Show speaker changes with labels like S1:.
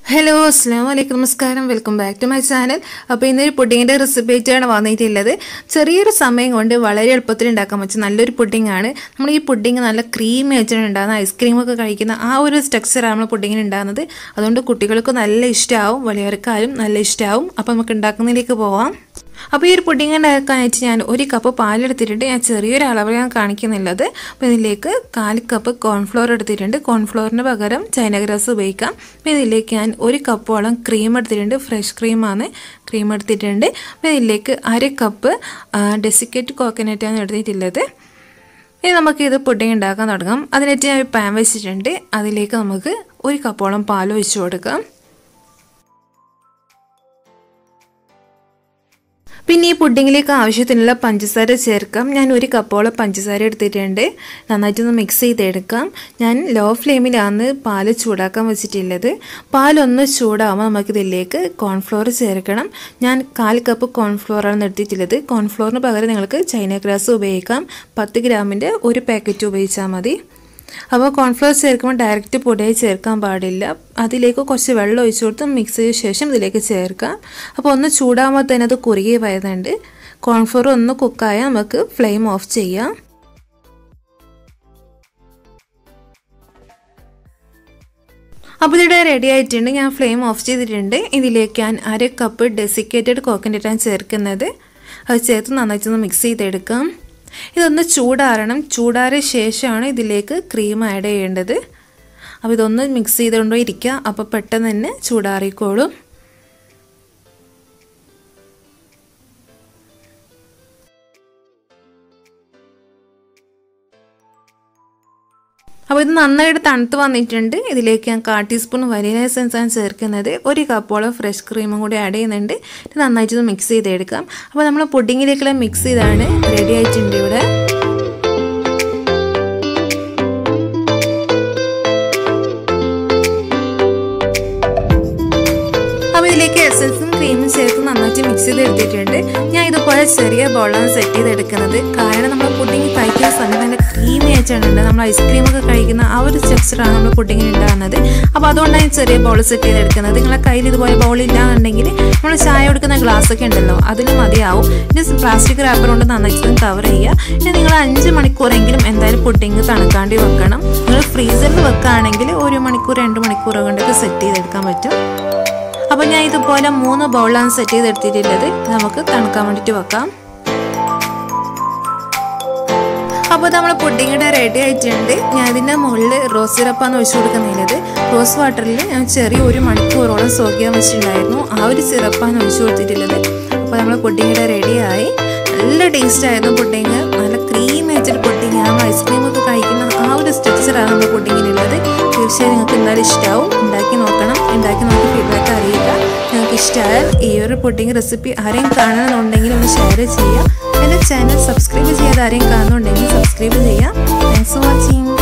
S1: hello അസ്സാം വലൈക്കും നമസ്കാരം welcome back to my channel അപ്പോൾ ഇന്നൊരു പുഡിങ്ങിൻ്റെ റെസിപ്പി ആയിട്ടാണ് വന്നിട്ടുള്ളത് ചെറിയൊരു സമയം കൊണ്ട് വളരെ എളുപ്പത്തിൽ ഉണ്ടാക്കാൻ പറ്റും നല്ലൊരു പുഡിംഗ് ആണ് നമ്മൾ ഈ പുഡിങ് നല്ല ക്രീമി വെച്ചിട്ട് ഉണ്ടാകുന്ന ഐസ്ക്രീമൊക്കെ കഴിക്കുന്ന ആ ഒരു സ്ട്രക്ചറാണ് നമ്മൾ പുഡിങ്ങിന് ഉണ്ടാകുന്നത് അതുകൊണ്ട് കുട്ടികൾക്ക് നല്ല ഇഷ്ടമാവും വലിയവർക്കാരും നല്ല ഇഷ്ടമാവും അപ്പോൾ നമുക്ക് ഉണ്ടാക്കുന്നതിലേക്ക് പോവാം അപ്പോൾ ഈ ഒരു പുഡിംഗ് ഉണ്ടാക്കാനായിട്ട് ഞാൻ ഒരു കപ്പ് പാലെടുത്തിട്ടുണ്ട് ഞാൻ ചെറിയൊരു അളവ് ഞാൻ കാണിക്കുന്നുള്ളത് അപ്പോൾ ഇതിലേക്ക് കാല് കപ്പ് കോൺഫ്ലോർ എടുത്തിട്ടുണ്ട് കോൺഫ്ലോറിന് പകരം ചൈന ഗ്രാസ് ഉപയോഗിക്കാം അപ്പോൾ ഇതിലേക്ക് ഞാൻ ഒരു കപ്പോളം ക്രീം എടുത്തിട്ടുണ്ട് ഫ്രഷ് ക്രീമാണ് ക്രീം എടുത്തിട്ടുണ്ട് അപ്പോൾ ഇതിലേക്ക് അര കപ്പ് ഡെസിക്കേറ്റ് കോക്കനട്ടാണ് എടുത്തിട്ടുള്ളത് ഇനി നമുക്ക് ഇത് പുഡിംഗ് ഉണ്ടാക്കാൻ തുടങ്ങാം അതിനായിട്ട് ഞാൻ ഒരു പാൻ വെച്ചിട്ടുണ്ട് അതിലേക്ക് നമുക്ക് ഒരു കപ്പോളം പാൽ ഒഴിച്ചു കൊടുക്കാം പിന്നെ ഈ പുഡിങ്ങിലേക്ക് ആവശ്യത്തിനുള്ള പഞ്ചസാര ചേർക്കാം ഞാൻ ഒരു കപ്പോളം പഞ്ചസാര എടുത്തിട്ടുണ്ട് നന്നായിട്ടൊന്ന് മിക്സ് ചെയ്തെടുക്കാം ഞാൻ ലോ ഫ്ലെയിമിലാണ് പാല് ചൂടാക്കാൻ വെച്ചിട്ടുള്ളത് പാലൊന്ന് ചൂടാകുമ്പോൾ നമുക്കിതിലേക്ക് കോൺഫ്ലോർ ചേർക്കണം ഞാൻ കാൽ കപ്പ് കോൺഫ്ലോറാണ് എടുത്തിട്ടുള്ളത് കോൺഫ്ലോറിന് പകരം നിങ്ങൾക്ക് ചൈന ഗ്രാസ് ഉപയോഗിക്കാം പത്ത് ഗ്രാമിൻ്റെ ഒരു പാക്കറ്റ് ഉപയോഗിച്ചാൽ മതി അപ്പോൾ കോൺഫ്ലവർ ചേർക്കുമ്പോൾ ഡയറക്റ്റ് പൊടിയായി ചേർക്കാൻ പാടില്ല അതിലേക്ക് കുറച്ച് വെള്ളം ഒഴിച്ചു കൊടുത്ത് മിക്സ് ചെയ്ത ശേഷം ഇതിലേക്ക് ചേർക്കാം അപ്പോൾ ഒന്ന് ചൂടാകുമ്പോൾ തന്നെ അത് കുറുകി വരുന്നുണ്ട് കോൺഫ്ലവർ ഒന്ന് കുക്കായാൽ നമുക്ക് ഫ്ലെയിം ഓഫ് ചെയ്യാം അപ്പോൾ ഇതിവിടെ റെഡി ആയിട്ടുണ്ട് ഞാൻ ഫ്ലെയിം ഓഫ് ചെയ്തിട്ടുണ്ട് ഇതിലേക്ക് ഞാൻ അര കപ്പ് ഡെസിക്കേറ്റഡ് കോക്കനട്ടാണ് ചേർക്കുന്നത് അത് ചേർത്ത് നന്നായിട്ടൊന്ന് മിക്സ് ചെയ്തെടുക്കാം ഇതൊന്ന് ചൂടാറണം ചൂടാറിയ ശേഷമാണ് ഇതിലേക്ക് ക്രീം ആഡ് ചെയ്യേണ്ടത് അപ്പോൾ ഇതൊന്ന് മിക്സ് ചെയ്തുകൊണ്ടോ ഇരിക്കുക അപ്പോൾ പെട്ടെന്ന് തന്നെ ചൂടാറിക്കോളും അപ്പോൾ ഇത് നന്നായിട്ട് തണുത്ത് വന്നിട്ടുണ്ട് ഇതിലേക്ക് ഞാൻ കാ ടീസ്പൂൺ വനില എസൻസ് ആണ് ചേർക്കുന്നത് ഒരു കപ്പോളം ഫ്രഷ് ക്രീമും കൂടി ആഡ് ചെയ്യുന്നുണ്ട് ഇത് നന്നായിട്ട് മിക്സ് ചെയ്തെടുക്കാം അപ്പോൾ നമ്മൾ പുഡിങ്ങിലേക്കുള്ള മിക്സ് ചെയ്താണ് റെഡി ആയിട്ടുണ്ട് ഇവിടെ അപ്പോൾ ഇതിലേക്ക് എസൻസും ക്രീമും ചേർത്ത് നന്നായിട്ട് മിക്സ് ചെയ്ത് എടുത്തിട്ടുണ്ട് ഞാൻ ഇതുപോലെ ചെറിയ ബോളാണ് സെറ്റ് ചെയ്തെടുക്കുന്നത് കാരണം നമ്മൾ പുഡിങ് കഴിക്കുന്ന സമയത്ത് നല്ല ക്രീമി ആയിട്ടാണ് ഉണ്ട് നമ്മൾ ഐസ്ക്രീം ഒക്കെ കഴിക്കുന്ന ആ ഒരു ടെക്സ്ചറാണ് നമ്മൾ പുഡിങ്ങിന് ഉണ്ടാകുന്നത് അപ്പോൾ അതുകൊണ്ടാണ് ഈ ചെറിയ ബോൾ സെറ്റ് ചെയ്തെടുക്കുന്നത് നിങ്ങളെ കയ്യിൽ ഇതുപോലെ ബോൾ ഇല്ലാന്നുണ്ടെങ്കിൽ നമ്മൾ ചായ കൊടുക്കുന്ന ഗ്ലാസ് ഒക്കെ ഉണ്ടല്ലോ അതിൽ മതിയാവും ഇനി പ്ലാസ്റ്റിക് റാപ്പർ കൊണ്ട് നന്നായിട്ട് കവർ ചെയ്യുക ഇനി നിങ്ങൾ അഞ്ച് മണിക്കൂറെങ്കിലും എന്തായാലും പുഡിങ് തണുക്കാണ്ടി വെക്കണം നിങ്ങൾ ഫ്രീസറിൽ വെക്കുകയാണെങ്കിൽ ഒരു മണിക്കൂർ രണ്ട് മണിക്കൂർ കൊണ്ടൊക്കെ സെറ്റ് ചെയ്തെടുക്കാൻ പറ്റും അപ്പോൾ ഞാൻ ഇതുപോലെ മൂന്ന് ബൗളാണ് സെറ്റ് ചെയ്തെടുത്തിട്ടുള്ളത് നമുക്ക് തണുക്കാൻ വേണ്ടിയിട്ട് വെക്കാം അപ്പോൾ നമ്മൾ പുഡിങ്ങിടെ റെഡി ആയിട്ടുണ്ട് ഞാൻ ഇതിൻ്റെ മുകളിൽ റോസ് സിറപ്പാണ് ഒഴിച്ചു കൊടുക്കുന്നത് റോസ് വാട്ടറിൽ ഞാൻ ചെറിയ ഒരു മണിക്കൂറോളം സോക്കിയാൻ വെച്ചിട്ടുണ്ടായിരുന്നു ആ ഒരു സിറപ്പാണ് ഒഴിച്ചു കൊടുത്തിട്ടുള്ളത് അപ്പോൾ നമ്മൾ പുഡിങ്ങിടെ റെഡിയായി നല്ല ടേസ്റ്റ് ആയിരുന്നു പുഡിങ് നല്ല ക്രീം വെച്ചിട്ട് പുഡിങ് നമ്മൾ ഐസ്ക്രീം ഒക്കെ കഴിക്കുന്ന ആ ഒരു സ്ട്രക്ചറാണ് നമ്മുടെ പുഡിങ്ങിനുള്ളത് തീർച്ചയായും നിങ്ങൾക്ക് എന്തായാലും ഇഷ്ടമാവും ഉണ്ടാക്കി നോക്കണം ഉണ്ടാക്കി നോക്കി ഫീഡ്ബാക്ക് അറിയുക നിങ്ങൾക്ക് ഇഷ്ടമായാൽ ഈ ഒരു പുഡിങ് റെസിപ്പി ആരെയും കാണണമെന്നുണ്ടെങ്കിൽ ഒന്ന് ഷെയർ ചെയ്യുക എൻ്റെ ചാനൽ സബ്സ്ക്രൈബ് ചെയ്യാതെ ആരെയും കാണുന്നുണ്ടെങ്കിൽ സബ്സ്ക്രൈബ് ചെയ്യാം താങ്ക്സ് ഫോർ വാച്ചിങ്